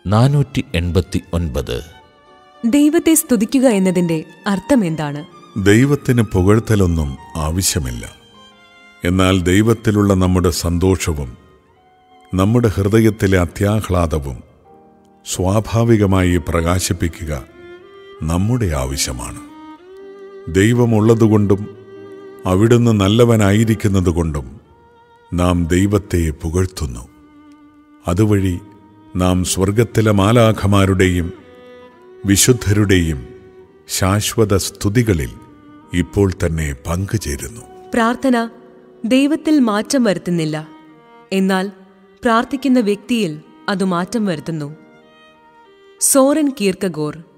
നാനൂറ്റി എൺപത്തി ഒൻപത് ദൈവത്തെ സ്തുതിക്കുക എന്നതിന്റെ അർത്ഥം എന്താണ് ദൈവത്തിന് പുകഴ്ത്തലൊന്നും ആവശ്യമില്ല എന്നാൽ ദൈവത്തിലുള്ള നമ്മുടെ സന്തോഷവും നമ്മുടെ ഹൃദയത്തിലെ അത്യാഹ്ലാദവും സ്വാഭാവികമായി പ്രകാശിപ്പിക്കുക നമ്മുടെ ആവശ്യമാണ് ദൈവമുള്ളതുകൊണ്ടും അവിടുന്ന് നല്ലവനായിരിക്കുന്നതുകൊണ്ടും നാം ദൈവത്തെ പുകഴ്ത്തുന്നു അതുവഴി നാം സ്വർഗത്തിലെ മാലാഖമാരുടെയും വിശുദ്ധരുടെയും ശാശ്വത സ്തുതികളിൽ ഇപ്പോൾ തന്നെ പങ്കുചേരുന്നു പ്രാർത്ഥന ദൈവത്തിൽ മാറ്റം വരുത്തുന്നില്ല എന്നാൽ പ്രാർത്ഥിക്കുന്ന വ്യക്തിയിൽ അത് മാറ്റം വരുത്തുന്നു സോറൻ കീർക്കഗോർ